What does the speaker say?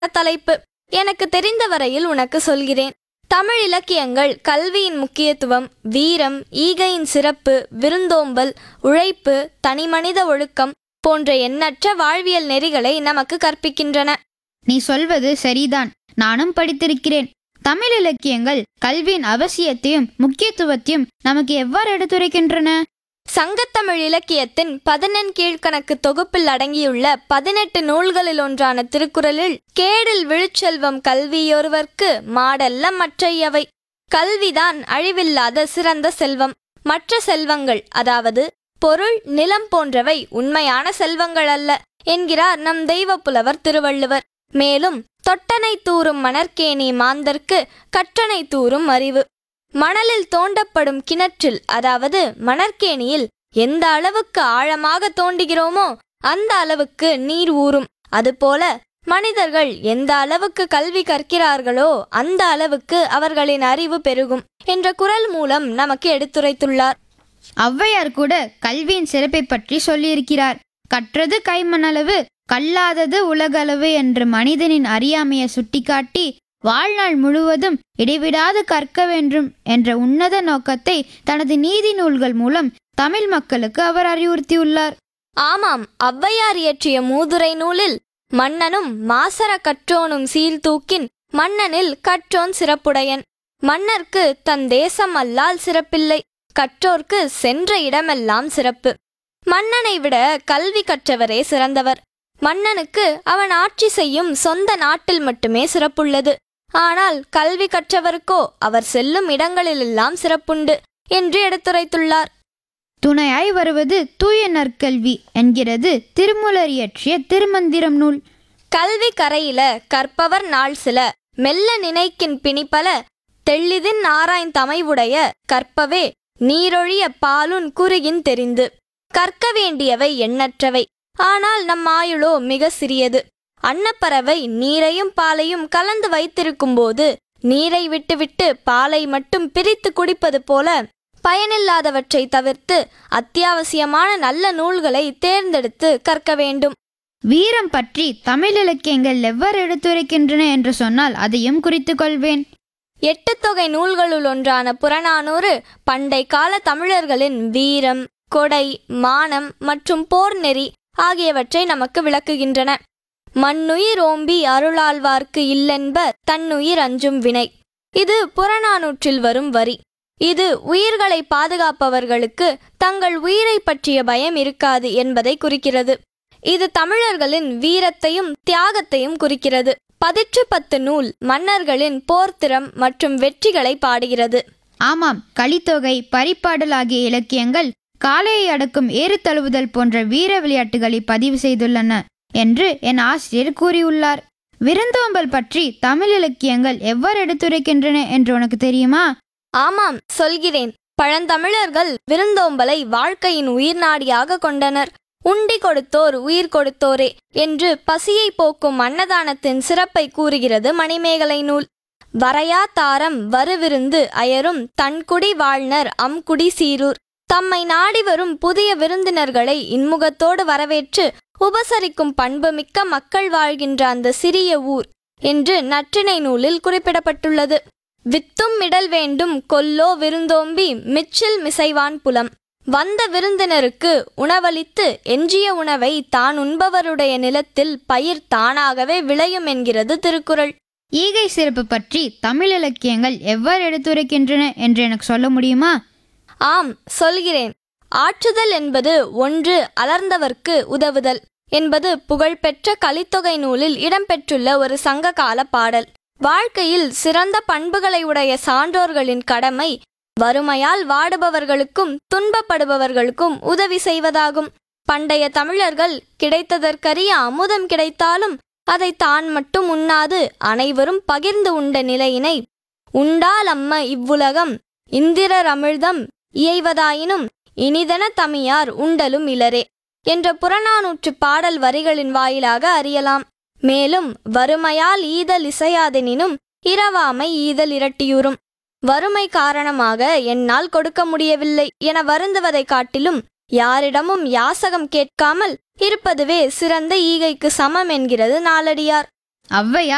தலைப்பு எனக்கு தெரிந்த வரையில் உனக்கு சொல்கிறேன் தமிழ் இலக்கியங்கள் கல்வியின் முக்கியத்துவம் வீரம் ஈகையின் சிறப்பு விருந்தோம்பல் உழைப்பு தனிமனித ஒழுக்கம் போன்ற எண்ணற்ற வாழ்வியல் நெறிகளை நமக்கு கற்பிக்கின்றன நீ சொல்வது சரிதான் நானும் படித்திருக்கிறேன் தமிழ் இலக்கியங்கள் கல்வியின் அவசியத்தையும் முக்கியத்துவத்தையும் நமக்கு எவ்வாறு எடுத்துரைக்கின்றன சங்கத்தமிழ் இலக்கியத்தின் பதினெண் கீழ்க்கணக்கு தொகுப்பில் அடங்கியுள்ள பதினெட்டு நூல்களில் ஒன்றான திருக்குறளில் கேடில் விழுச்செல்வம் கல்வியொருவர்க்கு மாடல்ல மற்றையவை கல்விதான் அழிவில்லாத சிறந்த செல்வம் மற்ற செல்வங்கள் அதாவது பொருள் நிலம் போன்றவை உண்மையான செல்வங்கள் அல்ல என்கிறார் நம் தெய்வப்புலவர் திருவள்ளுவர் மேலும் தொட்டனை தூறும் மணற்கேணி மாந்தர்க்கு கற்றனை தூறும் அறிவு மணலில் தோண்டப்படும் கிணற்றில் அதாவது மணற்கேணியில் எந்த அளவுக்கு ஆழமாக தோண்டுகிறோமோ அந்த அளவுக்கு நீர் ஊறும் அதுபோல மனிதர்கள் எந்த அளவுக்கு கல்வி கற்கிறார்களோ அந்த அளவுக்கு அவர்களின் அறிவு பெருகும் என்ற குரல் மூலம் நமக்கு எடுத்துரைத்துள்ளார் ஔவையார் கூட கல்வியின் சிறப்பை பற்றி சொல்லியிருக்கிறார் கற்றது கைமணளவு கல்லாதது உலகளவு என்று மனிதனின் அறியாமையை சுட்டிக்காட்டி வாழ்நாள் முழுவதும் இடைவிடாது கற்க வேண்டும் என்ற உன்னத நோக்கத்தை தனது நீதி நூல்கள் மூலம் தமிழ் மக்களுக்கு அவர் அறிவுறுத்தியுள்ளார் ஆமாம் ஔவையார் இயற்றிய மூதுரை நூலில் மன்னனும் மாசற கற்றோனும் சீர்தூக்கின் மன்னனில் கற்றோன் சிறப்புடையன் மன்னர்க்கு தன் தேசம் அல்லால் சிறப்பில்லை கற்றோர்க்கு சென்ற இடமெல்லாம் சிறப்பு மன்னனை விட கல்வி கற்றவரே சிறந்தவர் மன்னனுக்கு அவன் ஆட்சி செய்யும் சொந்த நாட்டில் மட்டுமே சிறப்புள்ளது ஆனால் கல்வி கற்றவருக்கோ அவர் செல்லும் இடங்களிலெல்லாம் சிறப்புண்டு என்று எடுத்துரைத்துள்ளார் துணையாய் வருவது தூய நற்கல்வி என்கிறது திருமூலர் இயற்றிய திருமந்திரம் நூல் கல்வி கரையில கற்பவர் நாள் சில மெல்ல நினைக்கின் பிணிப்பல தெள்ளிதின் ஆராய்ந் தமைவுடைய கற்பவே நீரொழிய பாலுன் குறுகின் தெரிந்து கற்க வேண்டியவை எண்ணற்றவை ஆனால் நம் ஆயுளோ மிக சிறியது அன்னப்பறவை நீரையும் பாலையும் கலந்து வைத்திருக்கும்போது நீரை விட்டுவிட்டு பாலை மட்டும் பிரித்து குடிப்பது போல பயனில்லாதவற்றை தவிர்த்து அத்தியாவசியமான நல்ல நூல்களை தேர்ந்தெடுத்து கற்க வேண்டும் வீரம் பற்றி தமிழ் இலக்கியங்கள் எவ்வாறு எடுத்துரைக்கின்றன என்று சொன்னால் அதையும் குறித்துக் கொள்வேன் எட்டு தொகை நூல்களுள் ஒன்றான புறநானூறு பண்டை கால தமிழர்களின் வீரம் கொடை மானம் மற்றும் போர் நெறி ஆகியவற்றை நமக்கு விளக்குகின்றன மண்ணுயிர் ஓம்பி அருளாழ்வார்க்கு இல்லென்ப தன்னுயிர் அஞ்சும் வினை இது புறநானூற்றில் வரும் வரி இது உயிர்களை பாதுகாப்பவர்களுக்கு தங்கள் உயிரை பற்றிய பயம் இருக்காது என்பதை குறிக்கிறது இது தமிழர்களின் வீரத்தையும் தியாகத்தையும் குறிக்கிறது பதிற்று பத்து நூல் மன்னர்களின் போர்த்திறம் மற்றும் வெற்றிகளை பாடுகிறது ஆமாம் கலித்தொகை பரிப்பாடல் ஆகிய இலக்கியங்கள் காளையை அடக்கும் ஏறு தழுவுதல் போன்ற வீர விளையாட்டுகளை பதிவு செய்துள்ளன என்று என் ஆசிரியர் கூறியுள்ளார் விருந்தோம்பல் பற்றி தமிழ் இலக்கியங்கள் எவ்வாறு எடுத்துரைக்கின்றன என்று உனக்கு தெரியுமா ஆமாம் சொல்கிறேன் பழந்தமிழர்கள் விருந்தோம்பலை வாழ்க்கையின் உயிர்நாடியாக கொண்டனர் உண்டி கொடுத்தோர் உயிர் கொடுத்தோரே என்று பசியை போக்கும் அன்னதானத்தின் சிறப்பை கூறுகிறது மணிமேகலை நூல் வரையா தாரம் வருவிருந்து அயரும் தன்குடி வாழ்னர் அம்குடி சீரூர் தம்மை நாடி வரும் புதிய விருந்தினர்களை இன்முகத்தோடு வரவேற்று உபசரிக்கும் பண்புமிக்க மக்கள் வாழ்கின்ற அந்த சிறிய ஊர் என்று நற்றிணை நூலில் குறிப்பிடப்பட்டுள்ளது வித்தும் மிடல் வேண்டும் கொல்லோ விருந்தோம்பி மிச்சில் மிசைவான் புலம் வந்த விருந்தினருக்கு உணவளித்து எஞ்சிய உணவை தான் உண்பவருடைய நிலத்தில் பயிர் தானாகவே விளையும் என்கிறது திருக்குறள் ஈகை சிறப்பு பற்றி தமிழ் இலக்கியங்கள் எவ்வாறு எடுத்துரைக்கின்றன என்று எனக்கு சொல்ல முடியுமா ஆம் சொல்கிறேன் ஆற்றுதல் என்பது ஒன்று அலர்ந்தவர்க்கு உதவுதல் என்பது புகழ்பெற்ற கலித்தொகை நூலில் இடம்பெற்றுள்ள ஒரு சங்ககால பாடல் வாழ்க்கையில் சிறந்த பண்புகளை உடைய சான்றோர்களின் கடமை வறுமையால் வாடுபவர்களுக்கும் துன்பப்படுபவர்களுக்கும் உதவி செய்வதாகும் பண்டைய தமிழர்கள் கிடைத்ததற்கரிய அமுதம் கிடைத்தாலும் அதை தான் மட்டும் உண்ணாது அனைவரும் பகிர்ந்து உண்ட நிலையினை உண்டால் அம்ம இவ்வுலகம் இந்திரர் அமிழ்தம் இயைவதாயினும் இனிதன தமியார் உண்டலும் இலரே என்ற புறநானூற்று பாடல் வரிகளின் வாயிலாக அறியலாம் மேலும் வறுமையால் ஈதல் இசையாதெனினும் இரவாமை ஈதல் இரட்டியுறும் வறுமை காரணமாக என்னால் கொடுக்க முடியவில்லை என வருந்துவதைக் காட்டிலும் யாரிடமும் யாசகம் கேட்காமல் இருப்பதுவே சிறந்த ஈகைக்கு சமம் என்கிறது நாலடியார் ஔவையார்